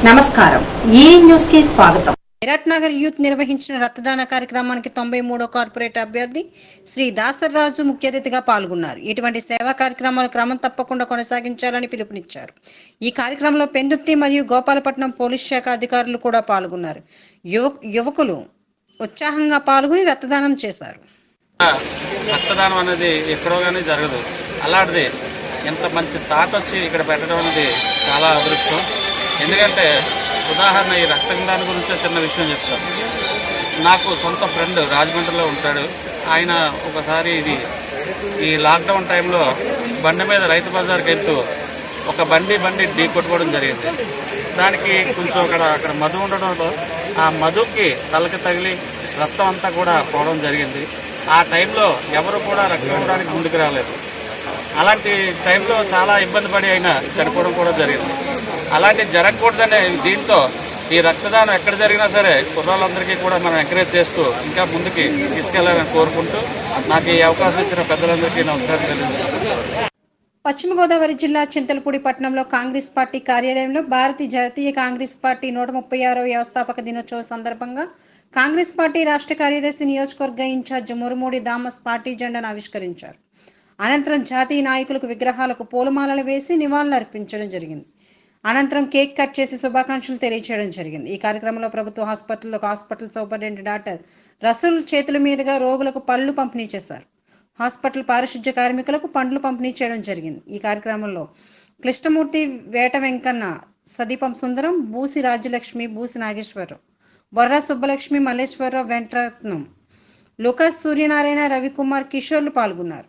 నమస్కారం ఈ న్యూస్ కి స్వాగతం విరాట్ నగర్ యూత్ నిర్వహించిన రక్తదాన కార్యక్రమానికి తొంభై మూడో కార్పొరేట్ అభ్యర్థి శ్రీ దాసర్రాజు ముఖ్య అతిథిగా పాల్గొన్నారు ఇటువంటి సేవా కార్యక్రమాలు క్రమం తప్పకుండా కొనసాగించాలని పిలుపునిచ్చారు ఈ కార్యక్రమంలో పెందుత్తి మరియు గోపాలపట్నం పోలీస్ శాఖ అధికారులు కూడా పాల్గొన్నారు యువ యువకులు ఉత్సాహంగా పాల్గొని రక్తదానం చేశారు రక్తదానం అనేది ఎక్కడో కానీ జరగదు అలాంటిది ఇంత మంచి థాట్ వచ్చి ఇక్కడ పెట్టడం అనేది చాలా అదృష్టం ఎందుకంటే ఉదాహరణ ఈ రక్తదానం గురించి చిన్న విషయం చెప్తాను నాకు సొంత ఫ్రెండ్ రాజమండ్రిలో ఉంటాడు ఆయన ఒకసారి ఇది ఈ లాక్డౌన్ టైంలో బండి మీద రైతు బజార్కి వెళ్తూ ఒక బండి బండి ఢీ కొట్టుకోవడం జరిగింది దానికి కొంచెం అక్కడ అక్కడ మధు ఉండడంతో ఆ మధుకి తలకి తగిలి రక్తం అంతా కూడా పోవడం జరిగింది ఆ టైంలో ఎవరు కూడా రక్తం ఇవ్వడానికి ముందుకు రాలేదు అలాంటి టైంలో చాలా ఇబ్బంది పడి అయినా చనిపోవడం కూడా జరిగింది అలాంటి జరగకూడదనే దీంతో ఈ రక్తదానం ఎక్కడ జరిగినా సరే కుర్రాళ్ళందరికీ కూడా మనం ఎంకరేజ్ చేస్తూ ఇంకా ముందుకి తీసుకెళ్లాలని కోరుకుంటూ నాకు ఈ అవకాశం ఇచ్చిన పెద్దలందరికీ నమస్కారం తెలియజేస్తున్నాను పశ్చిమ గోదావరి జిల్లా చింతలపూడి పట్టణంలో కాంగ్రెస్ పార్టీ కార్యాలయంలో భారతీయ జాతీయ కాంగ్రెస్ పార్టీ నూట ముప్పై ఆరో వ్యవస్థాపక దినోత్సవ సందర్భంగా కాంగ్రెస్ పార్టీ రాష్ట్ర కార్యదర్శి నియోజకవర్గ ఇన్ఛార్జ్ మురుమూడి దామస్ పార్టీ జెండాను ఆవిష్కరించారు అనంతరం జాతీయ నాయకులకు విగ్రహాలకు పూలమాలలు వేసి నివాళులు అర్పించడం జరిగింది అనంతరం కేక్ కట్ చేసి శుభాకాంక్షలు తెలియజేయడం జరిగింది ఈ కార్యక్రమంలో ప్రభుత్వ హాస్పిటల్లో హాస్పిటల్ సూపరింటెండెంట్ డాక్టర్ రసూల్ చేతుల మీదుగా రోగులకు పళ్ళు పంపిణీ చేశారు హాస్పిటల్ పారిశుధ్య కార్మికులకు పండ్లు పంపిణీ చేయడం జరిగింది ఈ కార్యక్రమంలో కృష్ణమూర్తి వేట వెంకన్న సదీపం సుందరం బూసి రాజ్యలక్ష్మి బూసి నాగేశ్వరరావు బొర్రా సుబ్బలక్ష్మి మల్లేశ్వరరావు వెంకటరత్నం లుకాస్ సూర్యనారాయణ రవికుమార్ కిషోర్లు పాల్గొన్నారు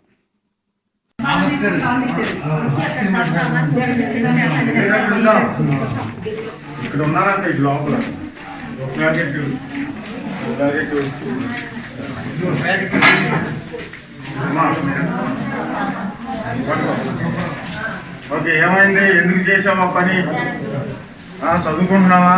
ఇక్కడ ఉన్నారంటే ఇటు లోపల ప్యాకెట్ ప్యాకెట్ అమ్మా. ఓకే ఏమైంది ఎందుకు చేసావా పని ఆ, చదువుకుంటున్నావా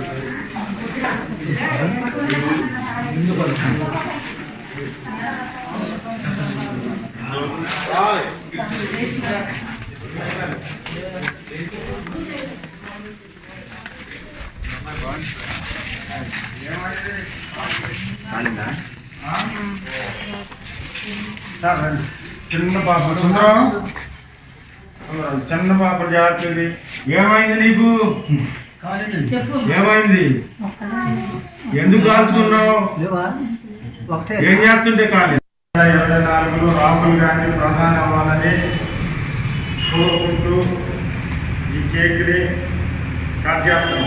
సార్, రండి. చిన్న పాప సుందరం సుందరం, చిన్న పాప జాగ్రత్త ఏమైంది నీకు ఏమైంది ఎందుకు కాల్చుకున్నావు ఏం చేస్తుంటే కాదు ఇరవై నాలుగులో రాహుల్ గాంధీ ప్రధాని అవ్వాలని కోరుకుంటూ ఈ కేక్ని కట్ చేస్తున్నాం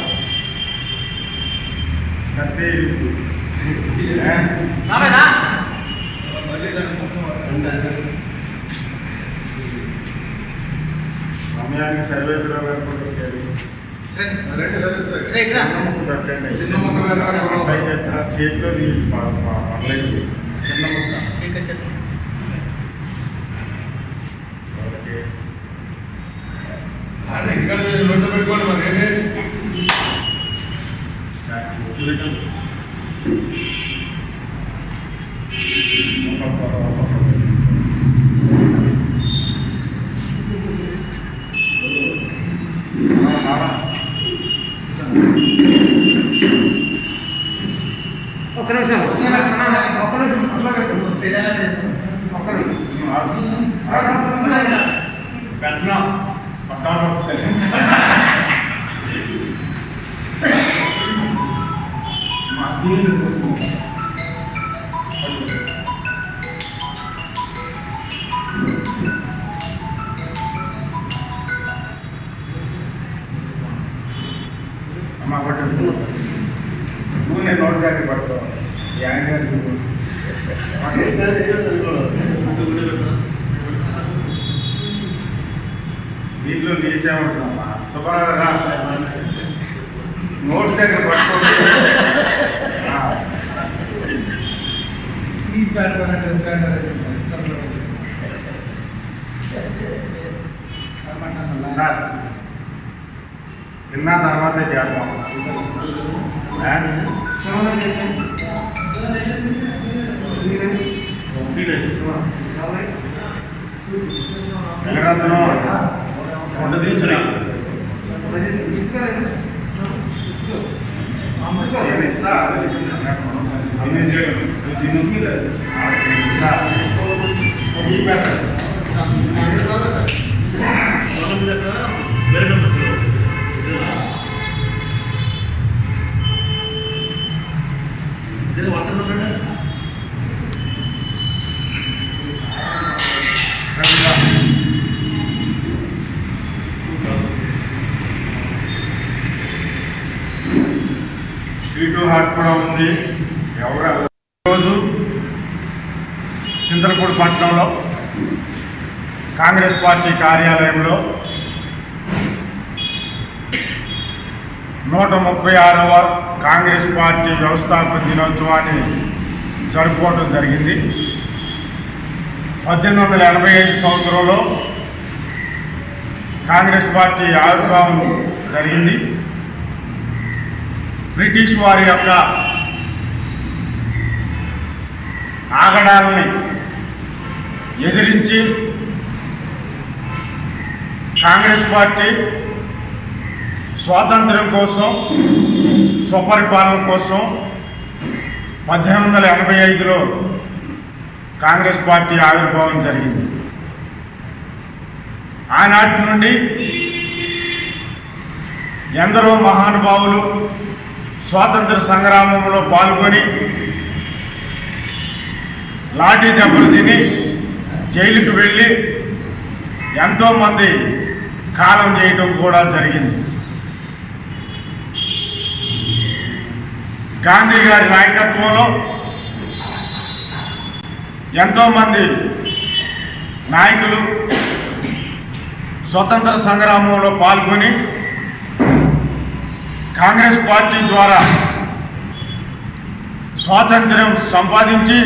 కత్తి ఏ? సమయానికి సర్వేశ్వరరావు గారు కూడా వచ్చారు చిన్న ముక్క పెట్టండి. ఆ చేతితో తీసి ప- ప- పర్లేదు. చిన్న ముక్క ఓకే. చూడండి. ఒక పొర, ఒక పొర. ఒక్క నిమిషం ఒక్క నిమిషం ఒక్క నిమిషం ఒక్క నిమిషం పెట్టినా పట్టాలు వస్తాయి మా తీరు అమ్మ పట్టు నువ్వు నేను నోటి దగ్గర పట్టుకో ఈ ఆయన గారికి దీంట్లో నీసేమంటున్నామా సుబ్బారావు రా నోటి దగ్గర పట్టుకోండి ఆ. సార్ తిన్న తర్వాతే చేద్దాం ఆ? వెంకటరత్నం వంట తీసుకురా తీసుకురా సీటు హాట్ కూడా ఉంది ఎవరు రోజు చింతలపూడి పట్టణంలో కాంగ్రెస్ పార్టీ కార్యాలయంలో నూట ముప్పై ఆరవ కాంగ్రెస్ పార్టీ వ్యవస్థాపక దినోత్సవాన్ని జరుపుకోవడం జరిగింది పద్దెనిమిది వందల ఎనభై ఐదు సంవత్సరంలో కాంగ్రెస్ పార్టీ ఆవిర్భావం జరిగింది బ్రిటిష్ వారి యొక్క ఆగడాలని ఎదిరించి కాంగ్రెస్ పార్టీ స్వాతంత్ర్యం కోసం స్వపరిపాలన కోసం పద్దెనిమిది వందల ఎనభై ఐదులో కాంగ్రెస్ పార్టీ ఆవిర్భావం జరిగింది ఆనాటి నుండి ఎందరో మహానుభావులు స్వాతంత్ర సంగ్రామంలో పాల్గొని లాఠీ దెబ్బలు తిని జైలుకు వెళ్ళి ఎంతోమంది కాలం చేయటం కూడా జరిగింది గాంధీ గారి నాయకత్వంలో ఎంతోమంది నాయకులు స్వతంత్ర సంగ్రామంలో పాల్గొని కాంగ్రెస్ పార్టీ ద్వారా స్వాతంత్ర్యం సంపాదించి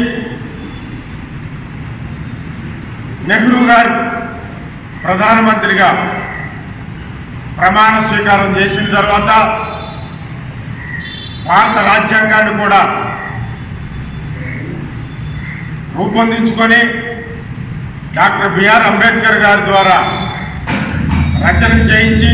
నెహ్రూ గారు ప్రధానమంత్రిగా ప్రమాణ స్వీకారం చేసిన తర్వాత భారత రాజ్యాంగాన్ని కూడా రూపొందించుకొని డాక్టర్ బిఆర్ అంబేద్కర్ గారి ద్వారా రచన చేయించి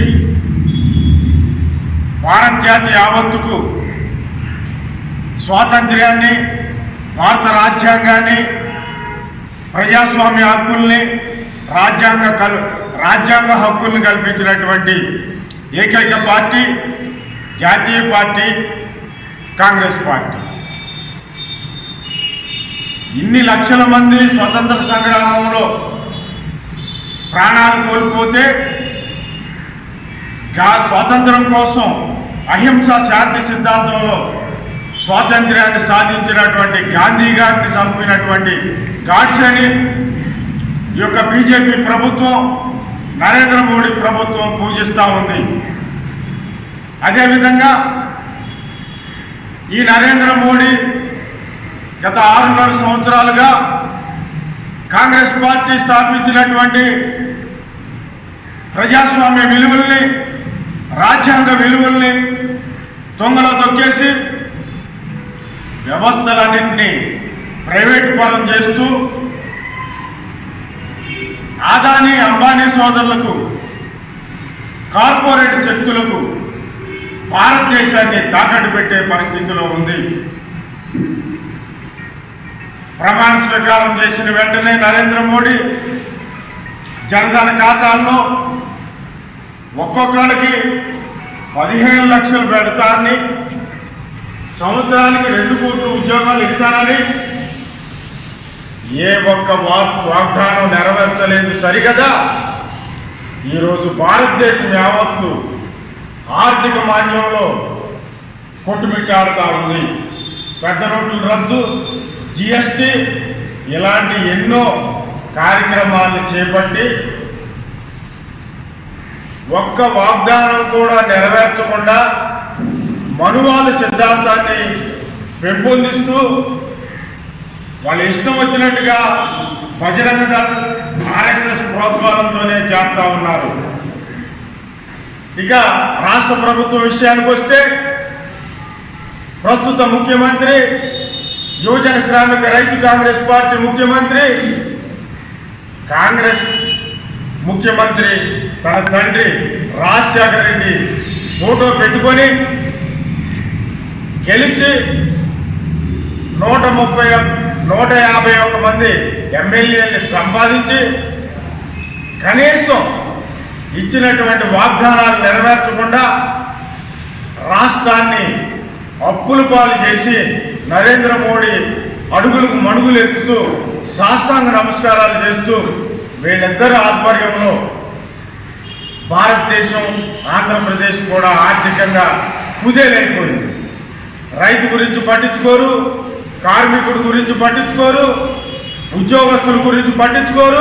భారత జాతి యావత్తుకు స్వాతంత్ర్యాన్ని భారత రాజ్యాంగాన్ని ప్రజాస్వామ్య హక్కుల్ని రాజ్యాంగ కల్ రాజ్యాంగ హక్కుల్ని కల్పించినటువంటి ఏకైక పార్టీ జాతీయ పార్టీ కాంగ్రెస్ పార్టీ ఇన్ని లక్షల మంది స్వతంత్ర సంగ్రామంలో ప్రాణాలు కోల్పోతే గా- స్వాతంత్రం కోసం అహింస శాంతి సిద్ధాంతంలో స్వాతంత్ర్యాన్ని సాధించినటువంటి గాంధీ గారిని చంపినటువంటి గాడ్సేని ఈ యొక్క బీజేపీ ప్రభుత్వం నరేంద్ర మోడీ ప్రభుత్వం పూజిస్తూ ఉంది అదేవిధంగా ఈ నరేంద్ర మోడీ గత ఆరున్నర సంవత్సరాలుగా కాంగ్రెస్ పార్టీ స్థాపించినటువంటి ప్రజాస్వామ్య విలువల్ని రాజ్యాంగ విలువల్ని తొంగలో తొక్కేసి వ్యవస్థలన్నింటినీ ప్రైవేట్ పరం చేస్తూ ఆదాని అంబానీ సోదరులకు కార్పొరేట్ శక్తులకు భారతదేశాన్ని తాకట్టు పెట్టే పరిస్థితిలో ఉంది ప్రమాణ స్వీకారం చేసిన వెంటనే నరేంద్ర మోడీ జనధన ఖాతాల్లో ఒక్కొక్కరికి పదిహేను లక్షలు పెడతానని సంవత్సరానికి రెండు కోట్ల ఉద్యోగాలు ఇస్తానని ఏ ఒక్క వాక్ వాగ్దానం నెరవేర్చలేదు సరిగదా ఈరోజు భారతదేశం యావత్తు ఆర్థిక మాన్యంలో కొట్టుమిట్టాడుతా ఉంది పెద్ద నోట్ల రద్దు జిఎస్టి ఇలాంటి ఎన్నో కార్యక్రమాలను చేపట్టి ఒక్క వాగ్దానం కూడా నెరవేర్చకుండా మనువాద సిద్ధాంతాన్ని పెంపొందిస్తూ వాళ్ళ ఇష్టం వచ్చినట్టుగా బజరంగ దళ్ ఆర్ఎస్ఎస్ ప్రోత్సాహంతోనే చేస్తా ఉన్నారు ఇక రాష్ట్ర ప్రభుత్వం విషయానికి వస్తే ప్రస్తుత ముఖ్యమంత్రి యువజన శ్రామిక రైతు కాంగ్రెస్ పార్టీ ముఖ్యమంత్రి కాంగ్రెస్ ముఖ్యమంత్రి తన తండ్రి రాజశేఖర రెడ్డి ఫోటో పెట్టుకొని గెలిచి నూట ముప్పై నూట యాభై ఒక్క మంది ఎమ్మెల్యేలు సంపాదించి కనీసం ఇచ్చినటువంటి వాగ్దానాలు నెరవేర్చకుండా రాష్ట్రాన్ని అప్పుల పాలు చేసి నరేంద్ర మోడీ అడుగులకు మడుగులు ఎత్తుతూ సాష్టాంగ నమస్కారాలు చేస్తూ వీళ్ళిద్దరి ఆధ్వర్యంలో భారతదేశం ఆంధ్రప్రదేశ్ కూడా ఆర్థికంగా కుదేలైపోయింది రైతు గురించి పట్టించుకోరు కార్మికుడి గురించి పట్టించుకోరు ఉద్యోగస్తుల గురించి పట్టించుకోరు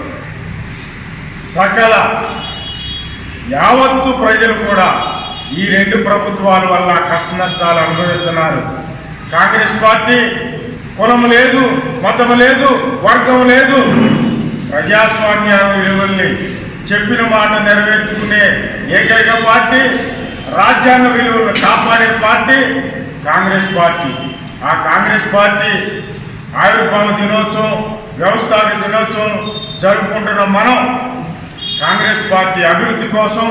సకల యావత్తు ప్రజలు కూడా ఈ రెండు ప్రభుత్వాల వల్ల కష్ట నష్టాలు అనుభవిస్తున్నారు కాంగ్రెస్ పార్టీ కులం లేదు మతం లేదు వర్గం లేదు ప్రజాస్వామ్య విలువల్ని చెప్పిన మాట నెరవేర్చుకునే ఏకైక పార్టీ రాజ్యాంగ విలువలను కాపాడే పార్టీ కాంగ్రెస్ పార్టీ ఆ కాంగ్రెస్ పార్టీ ఆవిర్భావ దినోత్సవం వ్యవస్థాపక దినోత్సవం జరుపుకుంటున్న మనం కాంగ్రెస్ పార్టీ అభివృద్ధి కోసం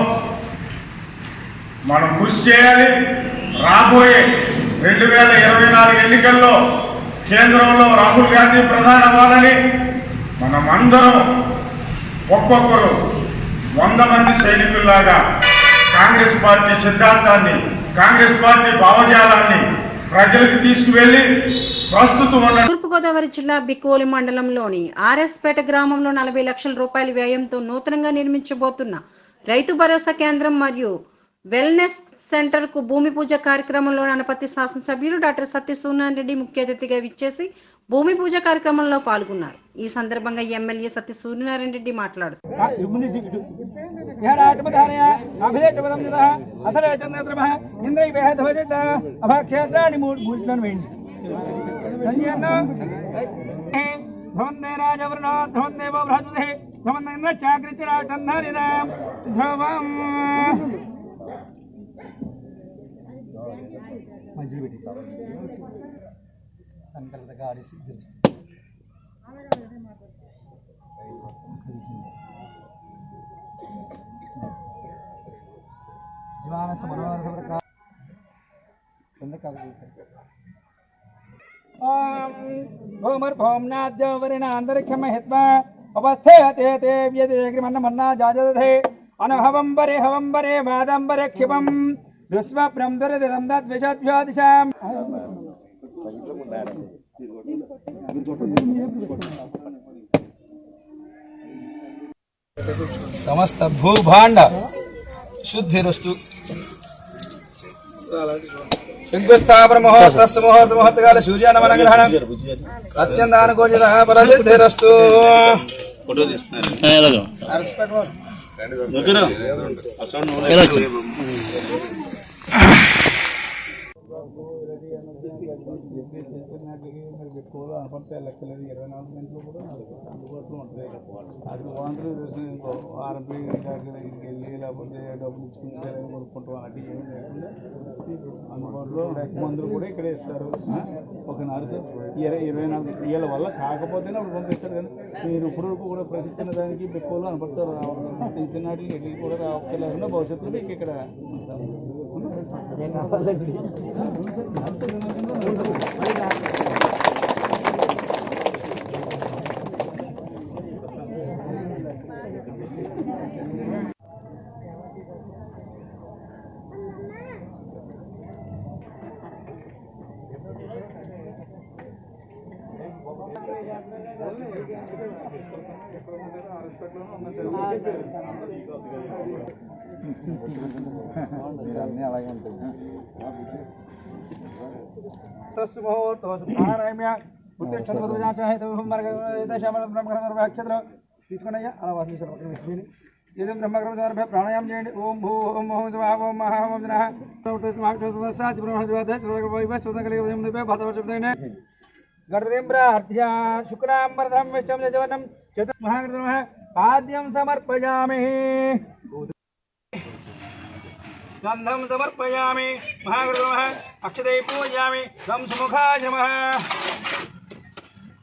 మనం కృషి చేయాలి రాబోయే రెండు వేల ఇరవై నాలుగు ఎన్నికల్లో కేంద్రంలో రాహుల్ గాంధీ ప్రధాని అవ్వాలని మనమందరం ఒక్కొక్కరు వంద మంది సైనికుల్లాగా కాంగ్రెస్ పార్టీ సిద్ధాంతాన్ని కాంగ్రెస్ పార్టీ భావజాలాన్ని ప్రజలకు తీసుకువెళ్ళి ప్రస్తుతం ఉన్న తూర్పుగోదావరి జిల్లా బికోలి మండలంలోని ఆర్ఎస్పేట గ్రామంలో నలభై లక్షల రూపాయల వ్యయంతో నూతనంగా నిర్మించబోతున్న రైతు భరోసా కేంద్రం మరియు వెల్నెస్ సెంటర్ కు భూమి పూజ కార్యక్రమంలో అనపత్తి శాసనసభ్యులు డాక్టర్ సత్య సూర్యనారాయణ రెడ్డి ముఖ్య అతిథిగా విచ్చేసి భూమి పూజ కార్యక్రమంలో పాల్గొన్నారు ఈ సందర్భంగా ఎమ్మెల్యే సత్య సూర్యనారాయణ రెడ్డి మాట్లాడుతూ అభక్షేత్రాన్ని మూడు మూడులను వేయండి ధ్వందే రాజవృణో ధ్వందేవ బృహస్పతి ధ్వంద చాకృతిరాటంధరిదాం ధ్రువం మంచిది పెట్టి సంకల్ప గారి సిద్ధి జీవానస మనోహర भूमर्भौम्नाद्यवरिणान्तरिक्षं हित्वा अवस्थे हते ते व्यदेग्रिमन्नमन्ना जाजदधे अनहवं वरे हवं वरे वादं वरे क्षिपं दुष्वप्नं दुरदिदं तद्विषद्भ्यो दिशाम् సమస్త భూభాండ శుద్ధిరస్తు శంకుస్థాపన ముహూర్తస్సు ముహూర్త ముహూర్తకాల సూర్యానమన గ్రహణం అత్యంత అనుకూలిత ఫలసిద్ధిరస్తు ఫోటో తీస్తున్నారు దగ్గర లెక్కలేదు ఇరవై నాలుగు గంటలు కూడా అందుబాటులో ఉంటాయి అది వాంతులు తెలిసిన ఆర్ఎంపీ దగ్గరికి వెళ్ళి లేకపోతే డబ్బులు ఇచ్చుకుని సరే కొనుక్కుంటాం అలాంటి ఏమీ లేకుండా అందుబాటులో మందులు కూడా ఇక్కడే ఇస్తారు ఆ? ఒక నర్సు ఇరవై ఇరవై నాలుగు వీళ్ళ వల్ల కాకపోతేనే అప్పుడు పంపిస్తారు కానీ మీరు ఇప్పుడు వరకు కూడా ప్రతి చిన్న దానికి ఎక్కువలో అనుపడతారు రావాలి చిన్న చిన్న వాటికి ఎట్లకి కూడా రావట్లేకుండా భవిష్యత్తులో మీకు ఇక్కడ అన్నీ అలాగే ఉంటాయి తస్సు ముహూర్తోసు ప్రాణాయామ్య ఉత్తిష్టత బ్రహ్మక్షత్రం తీసుకున్నాయ్యా అలా వాసించారు పక్కన వేసుకుని ఇది బ్రహ్మగ్రహ ప్రాణాయామం చేయండి ఓం భూ ఓం ఓం శివ ఓం మహా ఓం జన గణపతిం ప్రార్థ్య శుక్రాంబరధం విష్ణం యజవనం చతుర్మహాకృతం పాద్యం సమర్పయామి గంధం సమర్పయామి మహాగురు అక్షతే పూజయామి గం సుముఖాయ నమః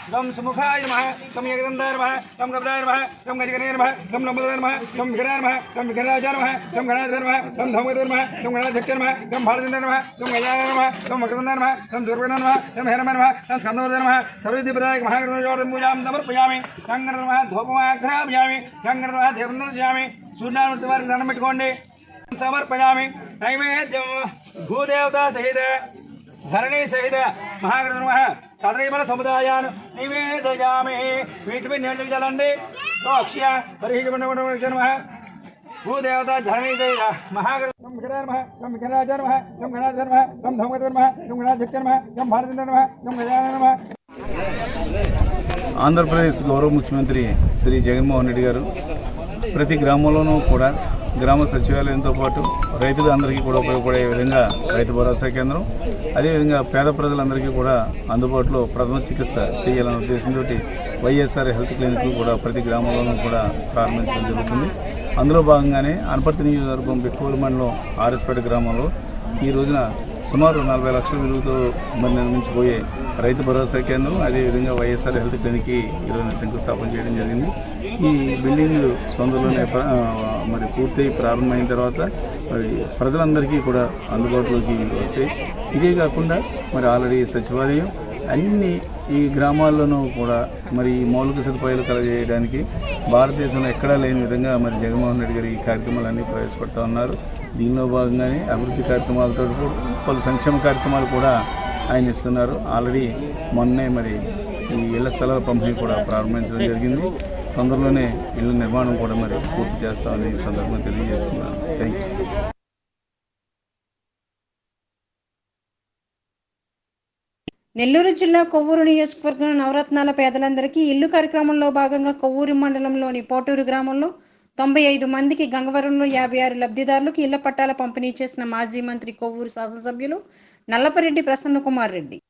గం సుముఖాయ నమః గం యగదందాయ నమః గం గబ్రాయ నమః గం గజగణాయ నమః గం నమోదాయ నమః గం విఘ్నాయ నమః గం విఘ్నరాజాయ నమః గం గణాధిపతి నమః గం ధౌమదేవ నమః గం గణాధ్యక్ష నమః గం భారతేంద్ర నమః గం గజాయ నమః గం మకరందాయ నమః గం దుర్గణ నమః గం హేరమ నమః గం స్కందవర్ధన నమః సర్వదీపదాయక మహాగణోజోడం పూజాం సమర్పయామి గంగణ నమః ధూపమాఘ్రామయామి గంగణ నమః దేవందర్శయామి సూర్యనారాయణ వారికి దండం పెట్టుకోండి సమర్పయామి నైవేద్యం భూదేవత సహిత ధరణి సహిత మహాగణ కదరీమల సముదాయాన్ నివేదయామి వీటిపై నీళ్ళు చల్లండి అక్షయ పరిహిజమ భూదేవత ధరణి సహిత మహాగణ గం విఘ్నరాజ నమ గం గణాధర నమ గం ధౌమధర నమ గం గణాధ్యక్ష నమ గం భారతేంద్ర నమ గం గజాన నమ ఆంధ్రప్రదేశ్ గౌరవ ముఖ్యమంత్రి శ్రీ జగన్మోహన్ రెడ్డి గారు ప్రతి గ్రామంలోనూ కూడా గ్రామ సచివాలయంతో పాటు రైతులు అందరికీ కూడా ఉపయోగపడే విధంగా రైతు భరోసా కేంద్రం అదేవిధంగా పేద ప్రజలందరికీ కూడా అందుబాటులో ప్రథమ చికిత్స చేయాలనే ఉద్దేశంతో వైఎస్ఆర్ హెల్త్ క్లినిక్ కూడా ప్రతి గ్రామంలోనూ కూడా ప్రారంభించడం జరుగుతుంది అందులో భాగంగానే అనపర్తి నియోజకవర్గం బిక్కూరు మండలం ఆర్ఎస్పేట గ్రామంలో ఈ రోజున సుమారు నలభై లక్షల విలువతో మరి నిర్మించబోయే రైతు భరోసా కేంద్రం అదేవిధంగా వైఎస్ఆర్ హెల్త్ క్లినిక్కి ఈరోజు శంకుస్థాపన చేయడం జరిగింది ఈ బిల్డింగ్ తొందరలోనే ప్ర- ఆ, మరి పూర్తయి ప్రారంభమైన తర్వాత మరి ప్రజలందరికీ కూడా అందుబాటులోకి వస్తాయి ఇదే కాకుండా మరి ఆల్రెడీ సచివాలయం అన్ని ఈ గ్రామాల్లోనూ కూడా మరి ఈ మౌలిక సదుపాయాలు కలగజేయడానికి భారతదేశంలో ఎక్కడా లేని విధంగా మరి జగన్మోహన్ రెడ్డి గారు ఈ కార్యక్రమాలన్నీ ప్రవేశపెడతా ఉన్నారు దీనిలో భాగంగానే అభివృద్ధి కార్యక్రమాలతో పాటు పలు సంక్షేమ కార్యక్రమాలు కూడా ఆయన ఇస్తున్నారు ఆల్రెడీ మొన్నే మరి ఈ ఇళ్ల స్థలాల పంపిణీ కూడా ప్రారంభించడం జరిగింది తొందరలోనే ఇళ్ల నిర్మాణం కూడా మరి పూర్తి చేస్తామని ఈ సందర్భంగా తెలియజేస్తున్నాను థ్యాంక్ యూ నెల్లూరు జిల్లా కొవ్వూరు నియోజకవర్గం నవరత్నాల పేదలందరికీ ఇల్లు కార్యక్రమంలో భాగంగా కొవ్వూరు మండలంలోని పోటూరు గ్రామంలో తొంభై ఐదు మందికి గంగవరంలో యాభై ఆరు లబ్ధిదారులకు ఇళ్ల పట్టాల పంపిణీ చేసిన మాజీ మంత్రి కొవ్వూరు శాసనసభ్యులు నల్లపరెడ్డి ప్రసన్న కుమార్ రెడ్డి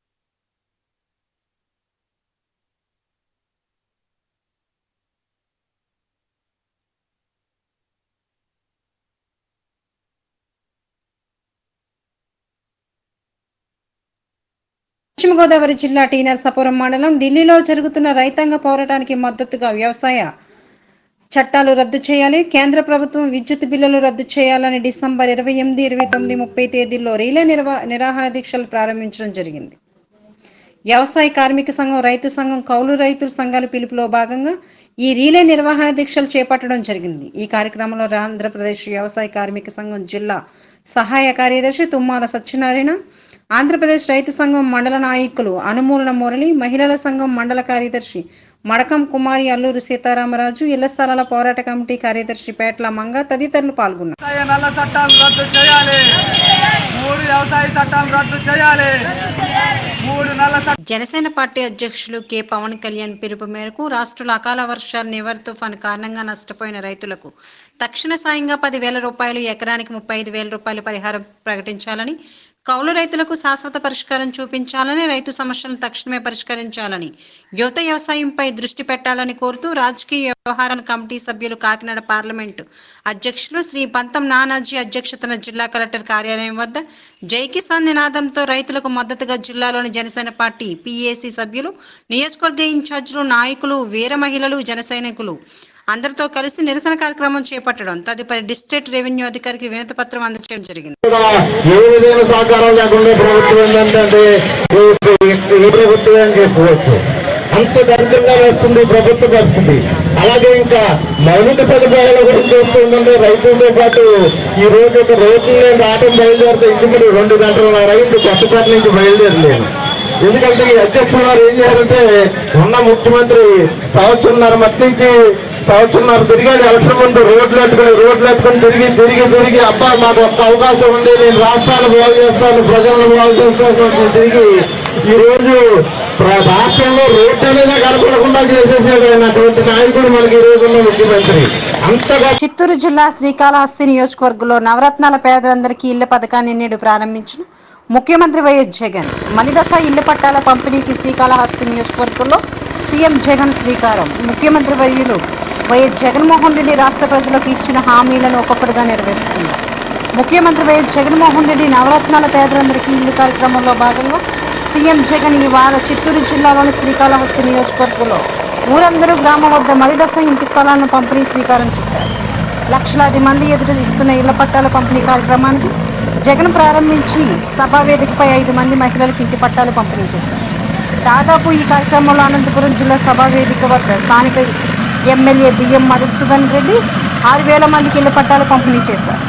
పశ్చిమ గోదావరి జిల్లా టీ నరసాపురం మండలం ఢిల్లీలో జరుగుతున్న రైతాంగ పోరాటానికి మద్దతుగా వ్యవసాయ చట్టాలు రద్దు చేయాలి కేంద్ర ప్రభుత్వం విద్యుత్ బిల్లులు రద్దు చేయాలని డిసెంబర్ ఇరవై ఎనిమిది ఇరవై తొమ్మిది ముప్పై తేదీల్లో రీలే నిర్వా నిరాహార దీక్షలు ప్రారంభించడం జరిగింది వ్యవసాయ కార్మిక సంఘం రైతు సంఘం కౌలు రైతుల సంఘాల పిలుపులో భాగంగా ఈ రీలే నిర్వహణ దీక్షలు చేపట్టడం జరిగింది ఈ కార్యక్రమంలో ఆంధ్రప్రదేశ్ వ్యవసాయ కార్మిక సంఘం జిల్లా సహాయ కార్యదర్శి తుమ్మాల సత్యనారాయణ ఆంధ్రప్రదేశ్ రైతు సంఘం మండల నాయకులు అనుమూలన మురళి మహిళల సంఘం మండల కార్యదర్శి మడకం కుమారి అల్లూరు సీతారామరాజు ఇళ్ల స్థలాల పోరాట కమిటీ కార్యదర్శి పేట్ల మంగ తదితరులు పాల్గొన్నారు వ్యవసాయ నల్ల చట్టాలు రద్దు చేయాలి మూడు వ్యవసాయ చట్టాలు రద్దు చేయాలి మూడు నల్ల చట్టాలు జనసేన పార్టీ అధ్యక్షులు కె పవన్ కళ్యాణ్ పిలుపు మేరకు రాష్ట్రంలో అకాల వర్షాలు నివర్ తుఫాన్ కారణంగా నష్టపోయిన రైతులకు తక్షణ సాయంగా పదివేల రూపాయలు ఎకరానికి ముప్పై ఐదు వేల రూపాయలు పరిహారం ప్రకటించాలని కౌలు రైతులకు శాశ్వత పరిష్కారం చూపించాలని రైతు సమస్యలను తక్షణమే పరిష్కరించాలని యువత వ్యవసాయంపై దృష్టి పెట్టాలని కోరుతూ రాజకీయ వ్యవహారాల కమిటీ సభ్యులు కాకినాడ పార్లమెంటు అధ్యక్షులు శ్రీ పంతం నానాజీ అధ్యక్షతన జిల్లా కలెక్టర్ కార్యాలయం వద్ద జై కిసాన్ నినాదంతో రైతులకు మద్దతుగా జిల్లాలోని జనసేన పార్టీ పిఏసి సభ్యులు నియోజకవర్గ ఇన్ఛార్జీలు నాయకులు వీర మహిళలు జన సైనికులు అందరితో కలిసి నిరసన కార్యక్రమం చేపట్టడం తదుపరి డిస్ట్రిక్ట్ రెవెన్యూ అధికారికి వినతి పత్రం అందజేయడం జరిగింది ఏ విధమైన సహకారం లేకుండా ప్రభుత్వం ఏంటంటే ఏ ప్రభుత్వం అని చెప్పుకోవచ్చు అంత దరిద్రంగా వస్తుంది ప్రభుత్వ పరిస్థితి అలాగే ఇంకా మౌలిక సదుపాయాల గురించి చూస్తుందంటే రైతులతో పాటు ఈ రోజు ఒక రోజు నేను రావడం బయలుదేరితే ఇంటికి రెండు గంటల అయింది కొత్తపేట నుంచి బయలుదేరలేను ఎందుకంటే ఈ అధ్యక్షులు వారు ఏం చేయాలంటే ఉన్న ముఖ్యమంత్రి సంవత్సరంన్నర మట్టి నుంచి సంవత్సరంన్నర తిరిగాడు ఎలక్షన్ ముందు రోడ్లు ఎత్తుకుని రోడ్లు ఎత్తుకుని తిరిగి తిరిగి తిరిగి అబ్బా మాకు ఒక్క అవకాశం ఉంది నేను రాష్ట్రాన్ని బాగు చేస్తాను ప్రజలను బాగు చేస్తాను అని తిరిగి ఈ రోజు ప్ర- రాష్ట్రంలో రోడ్డు అనేది కనపడకుండా చేసేసాడు ఆయన అటువంటి నాయకుడు మనకి ఈ రోజు ఉన్న ముఖ్యమంత్రి అంతగా చిత్తూరు జిల్లా శ్రీకాళహస్తి నియోజకవర్గంలో నవరత్నాల పేదలందరికీ ఇళ్ల పథకాన్ని నేడు ప్రారంభించిన ముఖ్యమంత్రి వైఎస్ జగన్ మలిదశ ఇళ్ల పట్టాల పంపిణీకి శ్రీకాళహస్తి నియోజకవర్గంలో సీఎం జగన్ శ్రీకారం ముఖ్యమంత్రి వర్యులు వైఎస్ జగన్మోహన్ రెడ్డి రాష్ట్ర ప్రజలకు ఇచ్చిన హామీలను ఒక్కొక్కటిగా నెరవేరుస్తున్నారు ముఖ్యమంత్రి వైఎస్ జగన్మోహన్ రెడ్డి నవరత్నాల పేదలందరికీ ఇల్లు కార్యక్రమంలో భాగంగా సీఎం జగన్ ఈ వార చిత్తూరు జిల్లాలోని శ్రీకాళహస్తి నియోజకవర్గంలో ఊరందరూ గ్రామం వద్ద మలిదశ ఇంటి స్థలాలను పంపిణీ శ్రీకారం చుట్టారు లక్షలాది మంది ఎదురు ఇస్తున్న ఇళ్ల పట్టాల పంపిణీ కార్యక్రమానికి జగన్ ప్రారంభించి సభా వేదికపై ఐదు మంది మహిళలకు ఇంటి పట్టాలు పంపిణీ చేశారు దాదాపు ఈ కార్యక్రమంలో అనంతపురం జిల్లా సభా వేదిక వద్ద స్థానిక ఎమ్మెల్యే బియ్యం మధుసూదన్ రెడ్డి ఆరు వేల మందికి ఇళ్ల పట్టాలు పంపిణీ చేశారు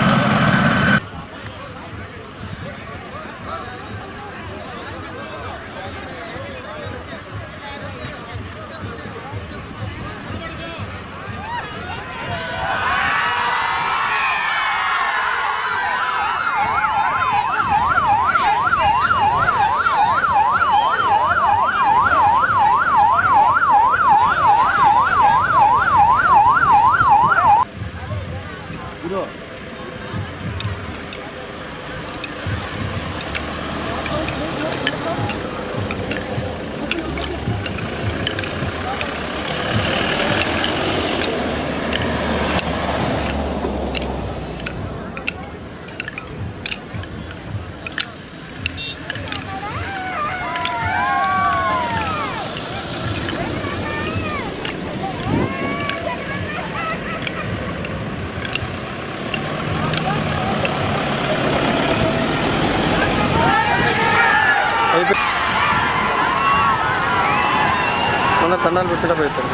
తండాలు పెట్టడం పెడతారు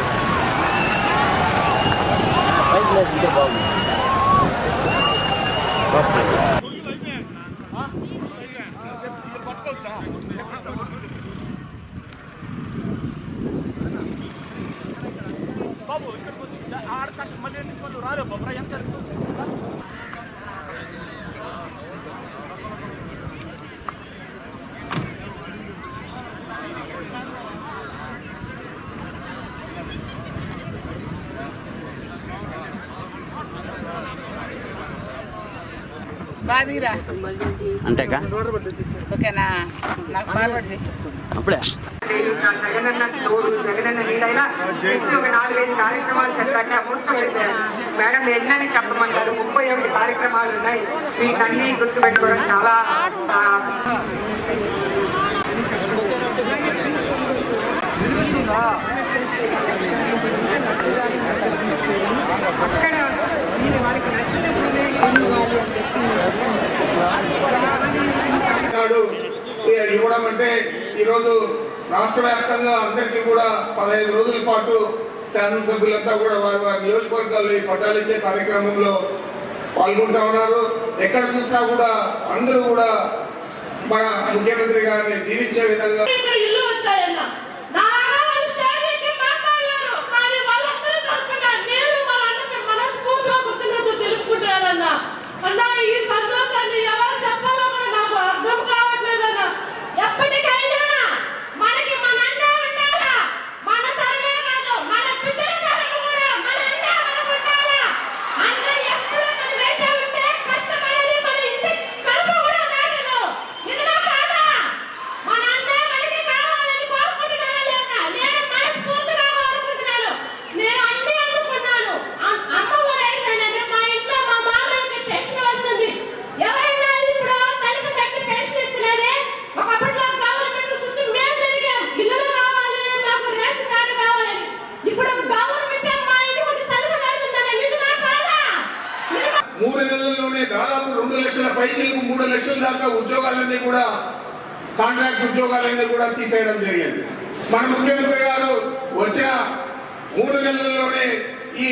బాదీరా అంతేకా ఓకేనా నాకు ఫార్వర్డ్ చేయి అప్పుడే జగనన్న తోడు జగనన్న నీడైనా నెక్స్ట్ ఒక నాలుగైదు కార్యక్రమాలు చెప్పాక కూర్చోబెట్టారు మేడం యజ్ఞాన్ని చెప్పమన్నారు ముప్పై ఒకటి కార్యక్రమాలు ఉన్నాయి వీటన్ని గుర్తుపెట్టుకోవడం చాలా ఆ, అక్కడ మీరు వాళ్ళకి నచ్చినప్పుడే ఇవ్వాలి అని చెప్పి నాడు ఇవ్వడం అంటే ఈరోజు రాష్ట్ర వ్యాప్తంగా అందరికీ కూడా పదహైదు రోజుల పాటు శాసనసభ్యులంతా కూడా వారి వారి నియోజకవర్గాల్లో ఈ పట్టాలు ఇచ్చే కార్యక్రమంలో పాల్గొంటా ఉన్నారు ఎక్కడ చూసినా కూడా అందరూ కూడా మన ముఖ్యమంత్రి గారిని దీవించే విధంగా ఇక్కడ ఇల్లు వచ్చాయన్న నాగా వాళ్ళు స్టేజ్ ఎక్కి మాట్లాడారు కానీ వాళ్ళందరూ తరపున నేను వాళ్ళ అన్నకి మనస్ఫూర్తిగా కృతజ్ఞతలు తెలుపుకుంటున్నానన్న అన్న ఈ సంతోషాన్ని ఎలా చెప్పాలో కూడా నాకు అర్థం కావట్లేదన్న ఎప్పటికైనా మనకి మన అన్న ఉండాలా మన తరమే కాదు మన బిడ్డల తరం కూడా మన అన్న మనకు ఉండాలా అన్న ఎప్పుడూ మన వెంట ఉంటే కష్టం అనేది మన ఇంటి కలుపు కూడా దాటదు నిజమా కాదా మన అన్న మనకి కావాలని కోరుకుంటున్నారా లేదా నేను మనస్ఫూర్తిగా కోరుకుంటున్నాను నేను అన్ని అందుకున్నాను అ- అమ్మ కూడా అయితేనే మా ఇంట్లో మా మామయ్యకి పెన్షన్ వస్తుంది ఎవరైనా ఇప్పుడు తలుపు తట్టి పెన్షన్ ఇస్తున్నది ఒకప్పట్లో గవర్నమెంట్ చుట్టూ మేము తిరిగాం ఇల్లులు కావాలి మాకు రేషన్ కార్డు కావాలని ఇప్పుడు గవర్నమెంట్ మా ఇంటికి వచ్చి తలుపు తడుతుందని నిజమా కాదా నిజమా మూడు నెలల్లోనే దాదాపు రెండు లక్షల పైచీలకు మూడు లక్షల దాకా ఉద్యోగాలన్నీ కూడా కాంట్రాక్ట్ ఉద్యోగాలన్నీ కూడా తీసేయడం జరిగింది మన ముఖ్యమంత్రి గారు వచ్చిన మూడు నెలల్లోనే ఈ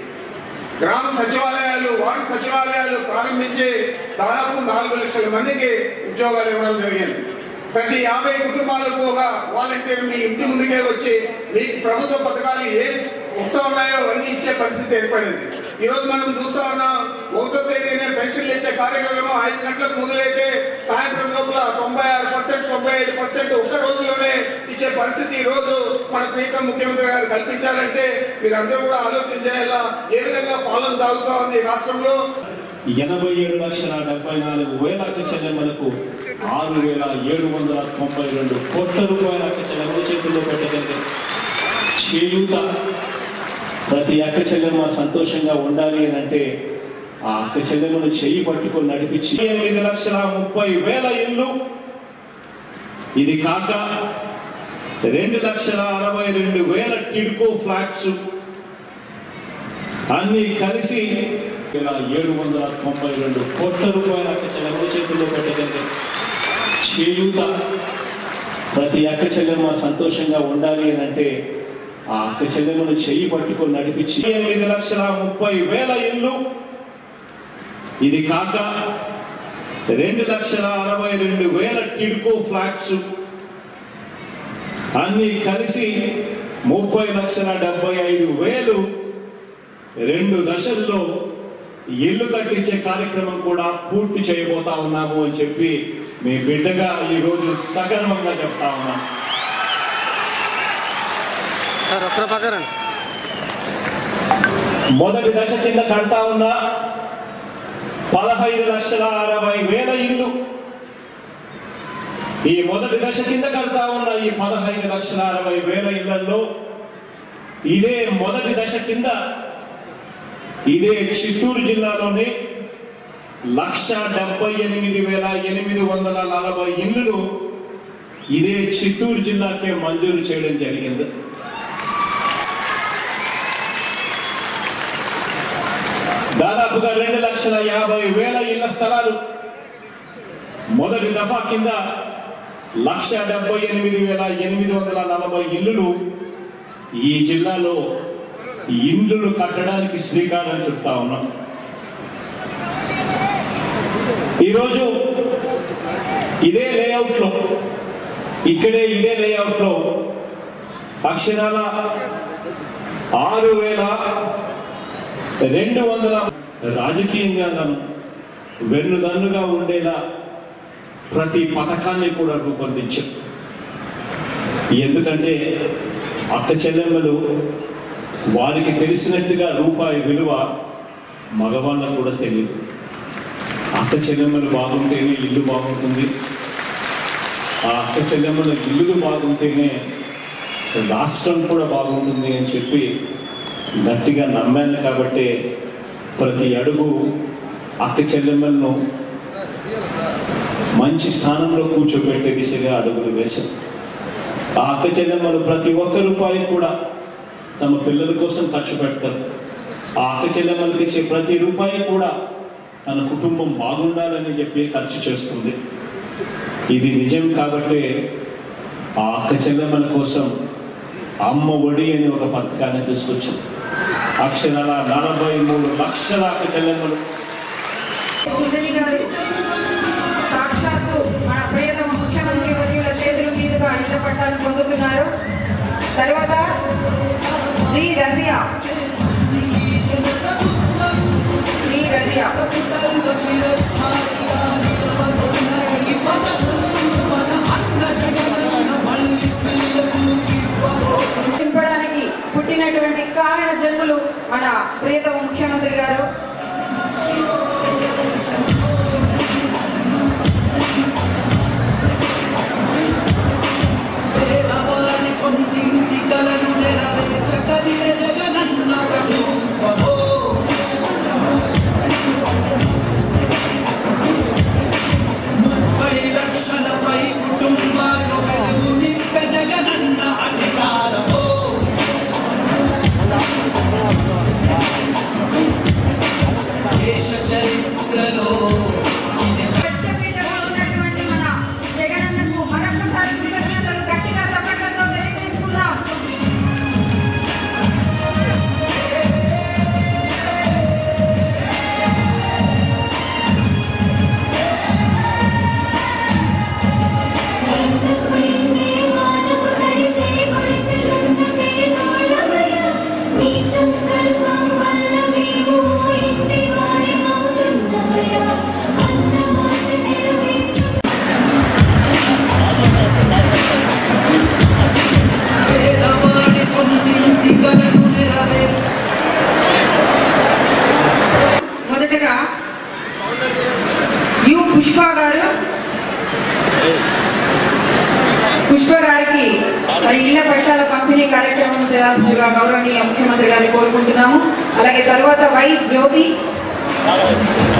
గ్రామ సచివాలయాలు వార్డు సచివాలయాలు ప్రారంభించి దాదాపు నాలుగు లక్షల మందికి ఉద్యోగాలు ఇవ్వడం జరిగింది ప్రతి యాభై కుటుంబాలు పోగా వాలంటీర్ మీ ఇంటి ముందుకే వచ్చి మీ ప్రభుత్వ పథకాలు ఏమి వస్తూ ఉన్నాయో అన్ని ఇచ్చే పరిస్థితి ఏర్పడింది ఈ రోజు మనం చూస్తా ఉన్నాం ఒకటో తేదీనే పెన్షన్లు ఇచ్చే కార్యక్రమం ఐదు గంటలకు మొదలైతే సాయంత్రం లోపల తొంభై ఆరు పర్సెంట్ తొంభై ఐదు పర్సెంట్ ఒక్క రోజులోనే ఇచ్చే పరిస్థితి ఈ రోజు మన ప్రీతం ముఖ్యమంత్రి గారు కల్పించారంటే మీరందరూ కూడా ఆలోచన చేయాలా ఏ విధంగా పాలన సాగుతా ఉంది రాష్ట్రంలో ఎనభై ఏడు లక్షల డెబ్బై నాలుగు వేల అక్క చెల్లెమ్మలకు ఆరు వేల ఏడు వందల తొంభై రెండు కోట్ల రూపాయల అక్క చెల్లెమ్మ చేతుల్లో పెట్టగలిగే చేయూత ప్రతి అక్క చెల్లెమ్మ సంతోషంగా ఉండాలి అని అంటే ఆ అక్క చెల్లెమ్మను చెయ్యి పట్టుకొని నడిపించి ఎనిమిది లక్షల ముప్పై వేల ఇల్లు ఇది కాక రెండు లక్షల అరవై రెండు వేల టిడ్కో ఫ్లాట్స్ అన్ని కలిసి ఇలా ఏడు వందల తొంభై రెండు కోట్ల రూపాయల అక్క చెల్లెమ్మ చేతుల్లో పెట్టగలిగే చేయూత ప్రతి అక్క చెల్లెమ్మ సంతోషంగా ఉండాలి అని అంటే ఆ అక్క చెల్లెమ్మను చెయ్యి పట్టుకొని నడిపించి ఎనిమిది లక్షల ముప్పై వేల ఇల్లు ఇది కాక రెండు లక్షల అరవై రెండు వేల టిడ్కో ఫ్లాట్స్ అన్ని కలిసి ముప్పై లక్షల డెబ్బై ఐదు వేలు రెండు దశల్లో ఇల్లు కట్టించే కార్యక్రమం కూడా పూర్తి చేయబోతా ఉన్నాము అని చెప్పి మీ బిడ్డగా ఈరోజు సగర్వంగా చెప్తా ఉన్నాను సార్ ఒక్కర పక్కన మొదటి దశ కింద కడతా ఉన్న పదహైదు లక్షల అరవై వేల ఇల్లు ఈ మొదటి దశ కింద కడతా ఉన్న ఈ పదహైదు లక్షల అరవై వేల ఇళ్లలో ఇదే మొదటి దశ కింద ఇదే చిత్తూరు జిల్లాలోని లక్ష డెబ్బై ఎనిమిది వేల ఎనిమిది వందల నలభై ఇల్లులు ఇదే చిత్తూరు జిల్లాకే మంజూరు చేయడం జరిగింది దాదాపుగా రెండు లక్షల యాభై వేల ఇళ్ల స్థలాలు మొదటి దఫా కింద లక్ష డెబ్బై ఎనిమిది వేల ఎనిమిది వందల నలభై ఇల్లులు ఈ జిల్లాలో ఇండ్లు కట్టడానికి శ్రీకారం చుడతా ఉన్నాం ఈరోజు ఇదే లేఅవుట్లో ఇక్కడే ఇదే లేఅవుట్లో అక్షరాల ఆరు వేల రెండు వందల రాజకీయంగా నన్ను వెన్నుదన్నుగా ఉండేలా ప్రతి పథకాన్ని కూడా రూపొందించాం ఎందుకంటే అక్క చెల్లెమ్మలు వారికి తెలిసినట్టుగా రూపాయి విలువ మగవాళ్ళకు కూడా తెలియదు అక్క చెల్లెమ్మలు బాగుంటేనే ఇల్లు బాగుంటుంది ఆ అక్క చెల్లెమ్మల ఇల్లులు బాగుంటేనే రాష్ట్రం కూడా బాగుంటుంది అని చెప్పి గట్టిగా నమ్మాను కాబట్టి ప్రతి అడుగు అక్క చెల్లెమ్మలను మంచి స్థానంలో కూర్చోబెట్టే దిశగా అడుగులు వేశాం ఆ అక్క చెల్లెమ్మలు ప్రతి ఒక్క రూపాయి కూడా తమ పిల్లల కోసం ఖర్చు పెడతారు ఆ అక్క చెల్లెమ్మలకి ఇచ్చే ప్రతి రూపాయి కూడా తన కుటుంబం బాగుండాలని చెప్పి ఖర్చు చేస్తుంది ఇది నిజం కాబట్టి ఆ అక్క చెల్లెమ్మల కోసం అమ్మ ఒడి అని ఒక పథకాన్ని తీసుకొచ్చాం అక్షరాల నలభై మూడు లక్షల అక్క చెల్లెమ్మలు సుజని గారు సాక్షాత్తు మన ప్రియతమ ముఖ్యమంత్రి వర్యుల చేతుల మీదుగా ఇళ్ల పట్టాలు పొందుతున్నారు తర్వాత జి రజియా జి రజియా నింపడానికి పుట్టినటువంటి కారణ జన్ములు మన ప్రియతమ ముఖ్యమంత్రి గారు పేదవాడి సొంతింటి కలను నెరవేర్చకదిలే జగనన్న ప్రభుత్వమో ముప్పై లక్షలపై కుటుంబాలు వెలుగు నింపే జగనన్న అధికారమో దేశ చరిత్రలో ఇది పెద్దపీటలో ఉన్నటువంటి మన జగనన్నకు మరొకసారి కృతజ్ఞతలు గట్టిగా చప్పట్లతో తెలియజేసుకుందాం పేదవాడి సొంతింటి కలను నెరవేర్చ మొదటగా యు పుష్ప గారు పుష్ప గారికి మరి ఇళ్ల పట్టాల పంపిణీ కార్యక్రమం చేయాల్సిందిగా గౌరవనీయ ముఖ్యమంత్రి గారిని కోరుకుంటున్నాము అలాగే తర్వాత వై జ్యోతి